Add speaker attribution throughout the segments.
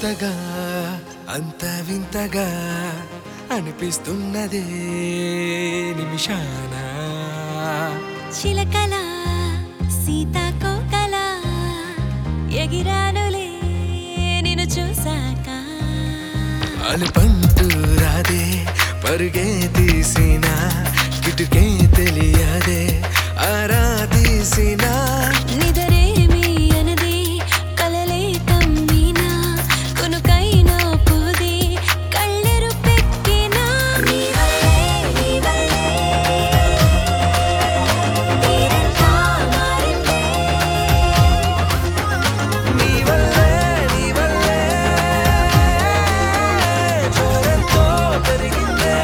Speaker 1: కొత్తగా అంత వింతగా అనిపిస్తున్నదే నిమిషాన
Speaker 2: చిలకల సీతాకోకల ఎగిరానులే నిన్ను చూసాక
Speaker 1: అలుపంటూ రాదే పరుగే తీసిన కిటుకే తెలియదే ఆరా తీసిన
Speaker 2: నిదరేమి అనది కలలే కమ్మినా కొనుకైనా పోది కళ్ళెరు పెక్కినా నీ వల్లే, నీ వల్లే తీరంతా మారిందే.
Speaker 1: నీ వల్లే నీ వల్లే జోరెంతో పెరిగిందే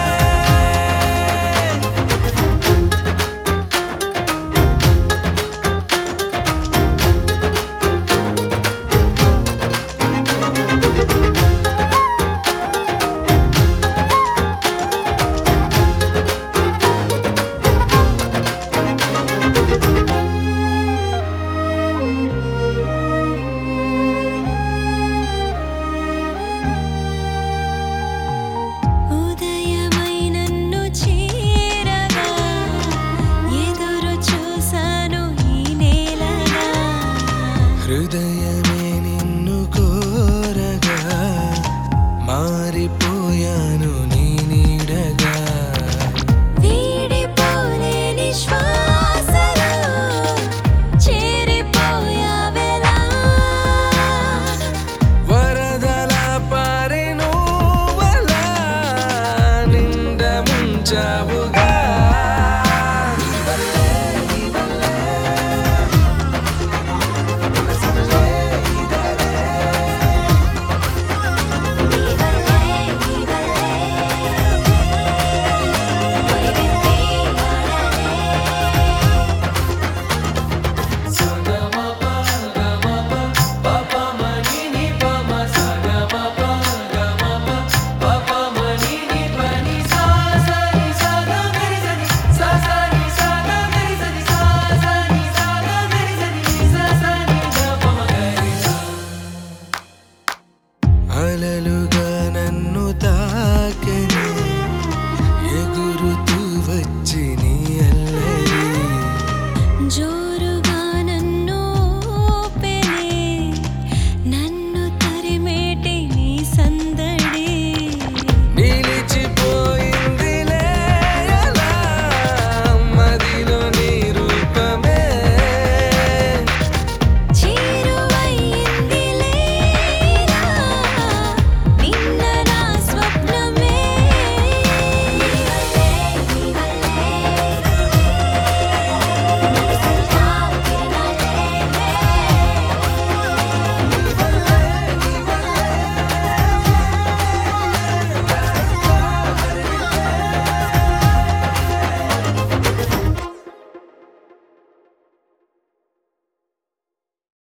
Speaker 2: ఉదయమై నన్ను చేరగా ఎదురు చూశాను ఈ నేలగా
Speaker 1: హృదయమే